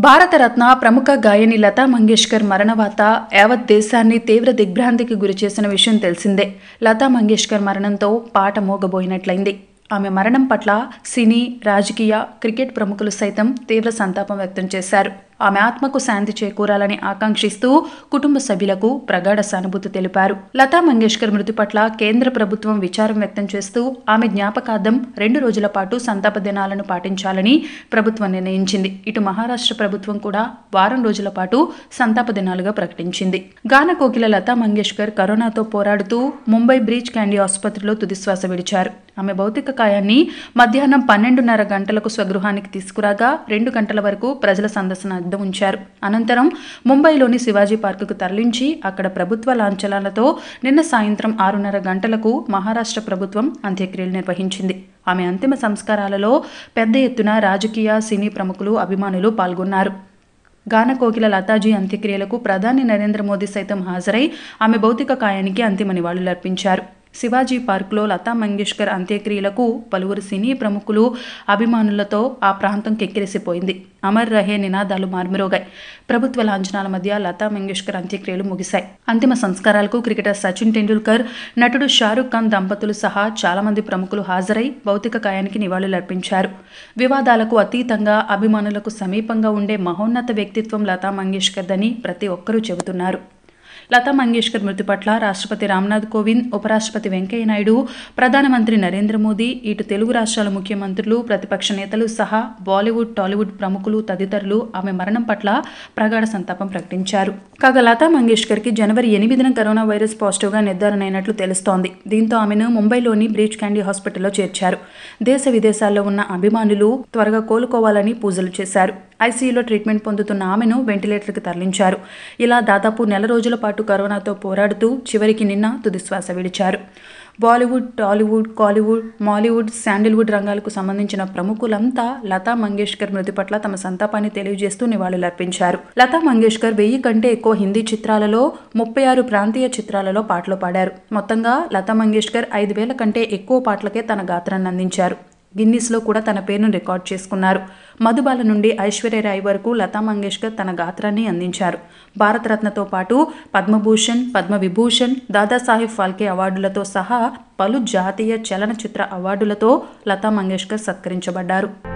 భారతరత్న ప్రముఖ గాయని లతా మంగేష్కర్ మరణ వార్త యావత్ దేశాన్ని తీవ్ర దిగ్భ్రాంతికి గురిచేసిన విషయం తెలిసిందే లతా మంగేష్కర్ మరణంతో పాట మోగబోయినట్లయింది ఆమె మరణం పట్ల సినీ రాజకీయ క్రికెట్ ప్రముఖులు సైతం తీవ్ర సంతాపం వ్యక్తం చేశారు ఆమె ఆత్మకు శాంతి చేకూరాలని ఆకాంక్షిస్తూ కుటుంబ సభ్యులకు ప్రగాఢ సానుభూతి తెలిపారు లతా మంగేష్కర్ మృతి పట్ల కేంద్ర ప్రభుత్వం విచారం వ్యక్తం చేస్తూ ఆమె జ్ఞాపకార్థం రెండు రోజుల పాటు సంతాప దినాలను పాటించాలని ప్రభుత్వం నిర్ణయించింది ఇటు మహారాష్ట్ర ప్రభుత్వం కూడా వారం రోజుల పాటు సంతాప దినాలుగా ప్రకటించింది గాన కోకిల లతా మంగేష్కర్ కరోనాతో పోరాడుతూ ముంబై బ్రీచ్ క్యాండీ ఆసుపత్రిలో తుదిశ్వాస విడిచారు ఆమె భౌతిక కాయాన్ని మధ్యాహ్నం పన్నెండున్నర గంటలకు స్వగృహానికి తీసుకురాగా రెండు గంటల వరకు ప్రజల సందర్శన అద్దం ఉంచారు అనంతరం ముంబైలోని శివాజీ పార్కుకు తరలించి అక్కడ ప్రభుత్వ లాంఛనాలతో నిన్న సాయంత్రం ఆరున్నర గంటలకు మహారాష్ట్ర ప్రభుత్వం అంత్యక్రియలు నిర్వహించింది ఆమె అంతిమ సంస్కారాలలో పెద్ద ఎత్తున రాజకీయ సినీ ప్రముఖులు అభిమానులు పాల్గొన్నారు గాన కోకిల లతాజీ అంత్యక్రియలకు ప్రధాని నరేంద్ర మోదీ సైతం హాజరై ఆమె భౌతిక కాయానికి అంతిమ నివాళులర్పించారు శివాజీ పార్కులో లతా మంగేష్కర్ అంత్యక్రియలకు పలువురు సినీ ప్రముఖులు అభిమానులతో ఆ ప్రాంతం కెక్కిరిసిపోయింది అమర్ రహే నినాదాలు మార్మిరోగాయి ప్రభుత్వ లాంఛనాల మధ్య లతా మంగేష్కర్ అంత్యక్రియలు ముగిశాయి అంతిమ సంస్కారాలకు క్రికెటర్ సచిన్ టెండూల్కర్ నటుడు షారుఖ్ ఖాన్ దంపతులు సహా చాలా మంది ప్రముఖులు హాజరై భౌతిక కాయానికి నివాళులర్పించారు వివాదాలకు అతీతంగా అభిమానులకు సమీపంగా ఉండే మహోన్నత వ్యక్తిత్వం లతా మంగేష్కర్దని ప్రతి ఒక్కరూ చెబుతున్నారు లతా మంగేష్కర్ మృతి పట్ల రాష్ట్రపతి రామ్నాథ్ కోవింద్ ఉపరాష్ట్రపతి వెంకయ్యనాయుడు ప్రధానమంత్రి నరేంద్ర మోదీ ఇటు తెలుగు రాష్ట్రాల ముఖ్యమంత్రులు ప్రతిపక్ష నేతలు సహా బాలీవుడ్ టాలీవుడ్ ప్రముఖులు తదితరులు ఆమె మరణం పట్ల ప్రగాఢ సంతాపం ప్రకటించారు కాగా లతా మంగేష్కర్కి జనవరి ఎనిమిదిన కరోనా వైరస్ పాజిటివ్గా నిర్ధారణ అయినట్లు తెలుస్తోంది దీంతో ఆమెను ముంబైలోని బ్రీచ్ క్యాండీ హాస్పిటల్లో చేర్చారు దేశ విదేశాల్లో ఉన్న అభిమానులు త్వరగా కోలుకోవాలని పూజలు చేశారు ఐసీయూలో ట్రీట్మెంట్ పొందుతున్న ఆమెను వెంటిలేటర్కి తరలించారు ఇలా దాదాపు నెల రోజుల పాటు కరోనాతో పోరాడుతూ చివరికి నిన్న తుదిశ్వాస విడిచారు బాలీవుడ్ టాలీవుడ్ కాలీవుడ్ మాలీవుడ్ శాండిల్వుడ్ రంగాలకు సంబంధించిన ప్రముఖులంతా లతా మంగేష్కర్ మృతి పట్ల తమ సంతాపాన్ని తెలియజేస్తూ నివాళులర్పించారు లతా మంగేష్కర్ వెయ్యి కంటే ఎక్కువ హిందీ చిత్రాలలో ముప్పై ఆరు ప్రాంతీయ చిత్రాలలో పాటలు పాడారు మొత్తంగా లతా మంగేష్కర్ ఐదు వేల కంటే ఎక్కువ పాటలకే తన గాత్రాన్ని అందించారు గిన్నీస్లో కూడా తన పేరును రికార్డ్ చేసుకున్నారు మధుబాల నుండి ఐశ్వర్యరాయ్ వరకు లతా మంగేష్కర్ తన గాత్రాన్ని అందించారు భారతరత్నతో పాటు పద్మభూషణ్ పద్మవిభూషణ్ దాదాసాహెబ్ ఫాల్కే అవార్డులతో సహా పలు జాతీయ చలనచిత్ర అవార్డులతో లతా మంగేష్కర్ సత్కరించబడ్డారు